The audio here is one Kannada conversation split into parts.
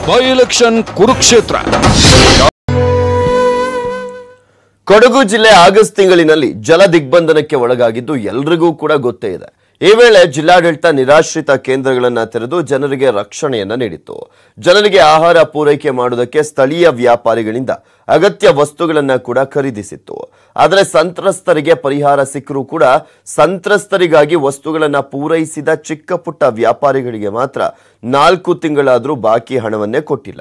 ಬೈ ಎಲೆಕ್ಷನ್ ಕುರುಕ್ಷೇತ್ರ ಕೊಡಗು ಜಿಲ್ಲೆ ಆಗಸ್ಟ್ ತಿಂಗಳಿನಲ್ಲಿ ಜಲ ದಿಗ್ಬಂಧನಕ್ಕೆ ಒಳಗಾಗಿದ್ದು ಎಲ್ರಿಗೂ ಕೂಡ ಗೊತ್ತೇ ಇದೆ ಈ ವೇಳೆ ಜಿಲ್ಲಾಡಳಿತ ನಿರಾಶ್ರಿತ ಕೇಂದ್ರಗಳನ್ನು ತೆರೆದು ಜನರಿಗೆ ರಕ್ಷಣೆಯನ್ನ ನೀಡಿತ್ತು ಜನರಿಗೆ ಆಹಾರ ಪೂರೈಕೆ ಮಾಡುವುದಕ್ಕೆ ಸ್ಥಳೀಯ ವ್ಯಾಪಾರಿಗಳಿಂದ ಅಗತ್ಯ ವಸ್ತುಗಳನ್ನ ಕೂಡ ಖರೀದಿಸಿತ್ತು ಆದರೆ ಸಂತ್ರಸ್ತರಿಗೆ ಪರಿಹಾರ ಸಿಕ್ಕರೂ ಕೂಡ ಸಂತ್ರಸ್ತರಿಗಾಗಿ ವಸ್ತುಗಳನ್ನ ಪೂರೈಸಿದ ಚಿಕ್ಕ ಪುಟ್ಟ ವ್ಯಾಪಾರಿಗಳಿಗೆ ಮಾತ್ರ ನಾಲ್ಕು ತಿಂಗಳಾದರೂ ಬಾಕಿ ಹಣವನ್ನೇ ಕೊಟ್ಟಿಲ್ಲ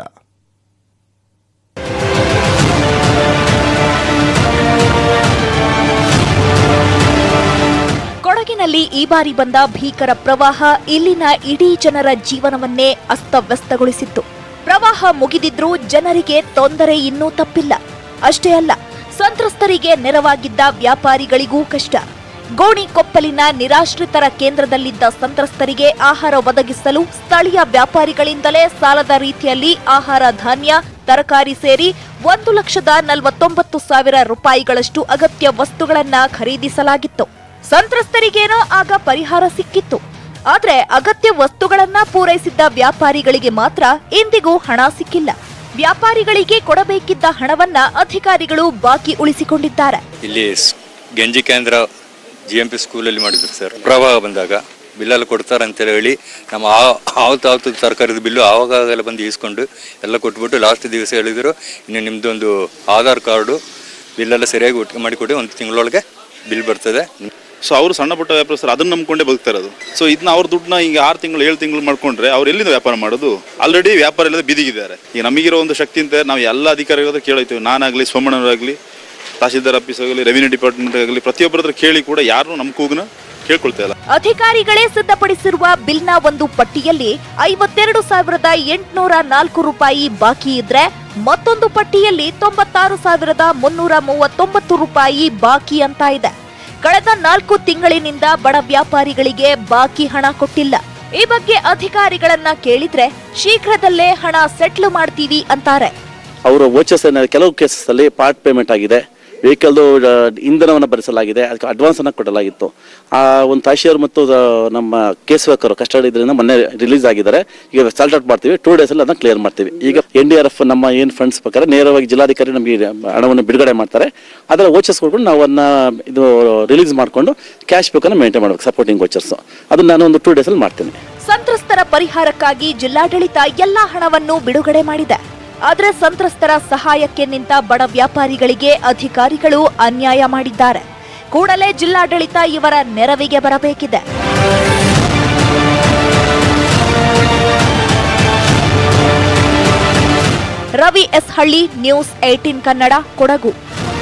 ಕೊಡಗಿನಲ್ಲಿ ಈ ಬಾರಿ ಬಂದ ಭೀಕರ ಪ್ರವಾಹ ಇಲ್ಲಿನ ಇಡೀ ಜನರ ಜೀವನವನ್ನೇ ಅಸ್ತವ್ಯಸ್ತಗೊಳಿಸಿತ್ತು ಪ್ರವಾಹ ಮುಗಿದಿದ್ರೂ ಜನರಿಗೆ ತೊಂದರೆ ಇನ್ನೂ ತಪ್ಪಿಲ್ಲ ಅಷ್ಟೇ ಅಲ್ಲ ಸಂತ್ರಸ್ತರಿಗೆ ನೆರವಾಗಿದ್ದ ವ್ಯಾಪಾರಿಗಳಿಗೂ ಕಷ್ಟ ಗೋಣಿಕೊಪ್ಪಲಿನ ನಿರಾಶ್ರಿತರ ಕೇಂದ್ರದಲ್ಲಿದ್ದ ಸಂತ್ರಸ್ತರಿಗೆ ಆಹಾರ ಒದಗಿಸಲು ಸ್ಥಳೀಯ ವ್ಯಾಪಾರಿಗಳಿಂದಲೇ ಸಾಲದ ರೀತಿಯಲ್ಲಿ ಆಹಾರ ಧಾನ್ಯ ತರಕಾರಿ ಸೇರಿ ಒಂದು ಲಕ್ಷದ ನಲವತ್ತೊಂಬತ್ತು ಸಾವಿರ ರೂಪಾಯಿಗಳಷ್ಟು ಅಗತ್ಯ ವಸ್ತುಗಳನ್ನ ಖರೀದಿಸಲಾಗಿತ್ತು ಸಂತ್ರಸ್ತರಿಗೇನೋ ಆಗ ಪರಿಹಾರ ಸಿಕ್ಕಿತ್ತು ಆದ್ರೆ ಅಗತ್ಯ ವಸ್ತುಗಳನ್ನ ಪೂರೈಸಿದ್ದ ವ್ಯಾಪಾರಿಗಳಿಗೆ ಮಾತ್ರ ಇಂದಿಗೂ ಹಣ ಸಿಕ್ಕಿಲ್ಲ ವ್ಯಾಪಾರಿಗಳಿಗೆ ಕೊಡಬೇಕಿದ್ದ ಹಣವನ್ನ ಅಧಿಕಾರಿಗಳು ಬಾಕಿ ಉಳಿಸಿಕೊಂಡಿದ್ದಾರೆ ಇಲ್ಲಿ ಸ್- ಗಂಜಿ ಕೇಂದ್ರ ಜಿ ಎಂ ಪಿ ಸ್ಕೂಲಲ್ಲಿ ಮಾಡಿದ್ರು ಸರ್ ಪ್ರವಾಹ ಬಂದಾಗ ಬಿಲ್ಲೆಲ್ಲ ಕೊಡ್ತಾರೆ ಅಂತ ಹೇಳಿ ನಮ್ಮ ಆ- ಆವತ್ತು ಆವತ್ತು ತರಕಾರಿದ ಬಿಲ್ಲು ಆವಾಗೆಲ್ಲ ಬಂದು ಈಸ್ಕೊಂಡು ಎಲ್ಲ ಕೊಟ್ಬಿಟ್ಟು ಲಾಸ್ಟ್ ದಿವಸ ಹೇಳಿದ್ರು ಇನ್ನು ನಿಮ್ಮದೊಂದು ಆಧಾರ್ ಕಾರ್ಡು ಬಿಲ್ಲೆಲ್ಲ ಸರಿಯಾಗಿ ಒಟ್ಟಿಗೆ ಮಾಡಿಕೊಡಿ ಒಂದು ತಿಂಗಳೊಳಗೆ ಬಿಲ್ ಬರ್ತದೆ ಸೊ ಅವರು ಸಣ್ಣ ಪುಟ್ಟ ವ್ಯಾಪಾರಸ್ಥರು ಅದನ್ನ ನಂಬ್ಕೊಂಡೇ ಬದುಕ್ತಾ ಇರೋದು ಸೊ ಇದನ್ನ ಅವ್ರ ದುಡ್ಡನ್ನ ಈಗ ಆರು ತಿಂಗಳು ಏಳು ತಿಂಗಳು ಮಾಡ್ಕೊಂಡ್ರೆ ಅವ್ರು ಎಲ್ಲಿಂದ ವ್ಯಾಪಾರ ಮಾಡೋದು ಆಲ್ರೆಡಿ ವ್ಯಾಪಾರ ಎಲ್ಲ ಬೀದಿಗಿದ್ದಾರೆ ಈಗ ನಮಗಿರೋ ಒಂದು ಶಕ್ತಿ ಅಂತ ನಾವು ಎಲ್ಲ ಅಧಿಕಾರಿಗಳ ಹತ್ರ ಕೇಳೈತೀವಿ ನಾನಾಗಲಿ ಸೋಮಣ್ಣವರಾಗಲಿ ತಹಸೀಲ್ದಾರ್ ಆಫೀಸ್ ಆಗಲಿ ರೆವಿನ್ಯೂ ಡಿಪಾರ್ಟ್ಮೆಂಟ್ ಆಗಲಿ ಪ್ರತಿಯೊಬ್ಬರ ಹತ್ರ ಕೇಳಿ ಕೂಡ ಯಾರು ನಮ್ಮ ಕೂಗನ ಕೇಳ್ಕೊಳ್ತಾ ಇಲ್ಲ ಅಧಿಕಾರಿಗಳೇ ಸಿದ್ಧಪಡಿಸಿರುವ ಬಿಲ್ನ ಒಂದು ಪಟ್ಟಿಯಲ್ಲಿ ಐವತ್ತೆರಡು ಸಾವಿರದ ಎಂಟುನೂರ ನಾಲ್ಕು ರೂಪಾಯಿ ಬಾಕಿ ಇದ್ರೆ ಮತ್ತೊಂದು ಪಟ್ಟಿಯಲ್ಲಿ ತೊಂಬತ್ತಾರು ಸಾವಿರದ ಮುನ್ನೂರ ಮೂವತ್ತೊಂಬತ್ತು ರೂಪಾಯಿ ಬಾಕಿ ಅಂತ ಇದೆ ಕಳೆದ ನಾಲ್ಕು ತಿಂಗಳಿನಿಂದ ಬಡ ವ್ಯಾಪಾರಿಗಳಿಗೆ ಬಾಕಿ ಹಣ ಕೊಟ್ಟಿಲ್ಲ ಈ ಬಗ್ಗೆ ಅಧಿಕಾರಿಗಳನ್ನ ಕೇಳಿದ್ರೆ ಶೀಘ್ರದಲ್ಲೇ ಹಣ ಸೆಟ್ಲ್ ಮಾಡ್ತೀವಿ ಅಂತಾರೆ ಅವರ ವೋಚರ್ಸ್ ಕೆಲವು ಕೇಸಸ್ ಅಲ್ಲಿ ಪಾರ್ಟ್ ಪೇಮೆಂಟ್ ಆಗಿದೆ ವೆಹಿಕಲ್ದು ಇಂಧನವನ್ನು ಭರಿಸಲಾಗಿದೆ ಅದಕ್ಕೆ ಅಡ್ವಾನ್ಸ್ ಅನ್ನ ಕೊಡಲಾಗಿತ್ತು ಆ ಒಂದು ತಾಶಿಯರ್ ಮತ್ತು ಆ, ನಮ್ಮ ಕೇಸ್ ವರ್ಕರ್ ಕಸ್ಟಡಿ ಇದರಿಂದ ಮೊನ್ನೆ ರಿಲೀಸ್ ಆಗಿದ್ದಾರೆ ಈಗ ಸಾಲ್ಟ್ ಔಟ್ ಮಾಡ್ತೀವಿ ಟೂ ಡೇಸ್ ಅಲ್ಲಿ ಅದನ್ನ ಕ್ಲಿಯರ್ ಮಾಡ್ತೀವಿ ಈಗ ಎನ್ ಡಿ ಆರ್ ಎಫ್ ನಮ್ಮ ಏನು ಫಂಡ್ಸ್ ಪ್ರಕಾರ ನೇರವಾಗಿ ಜಿಲ್ಲಾಧಿಕಾರಿ ನಮಗೆ ಹಣವನ್ನು ಬಿಡುಗಡೆ ಮಾಡ್ತಾರೆ ಅದರ ವೋಚರ್ಸ್ ಕೊಡ್ಕೊಂಡು ನಾವು ಅದನ್ನ ಇದು ರಿಲೀಸ್ ಮಾಡಿಕೊಂಡು ಕ್ಯಾಶ್ ಬೇಕನ್ನು ಮೇಂಟೈನ್ ಮಾಡಬೇಕು ಸಪೋರ್ಟಿಂಗ್ ವೋಚರ್ಸ್ ಅದನ್ನ ನಾನು ಒಂದು ಟೂ ಡೇಸ್ ಅಲ್ಲಿ ಮಾಡ್ತೀನಿ ಸಂತ್ರಸ್ತರ ಪರಿಹಾರಕ್ಕಾಗಿ ಜಿಲ್ಲಾಡಳಿತ ಎಲ್ಲಾ ಹಣವನ್ನು ಬಿಡುಗಡೆ ಮಾಡಿದೆ ಆದರೆ ಸಂತ್ರಸ್ತರ ಸಹಾಯಕ್ಕೆ ನಿಂತ ಬಡ ವ್ಯಾಪಾರಿಗಳಿಗೆ ಅಧಿಕಾರಿಗಳು ಅನ್ಯಾಯ ಮಾಡಿದ್ದಾರೆ ಕೂಡಲೇ ಜಿಲ್ಲಾಡಳಿತ ಇವರ ನೆರವಿಗೆ ಬರಬೇಕಿದೆ Ravi S Halli news eighteen Kannada Kodagu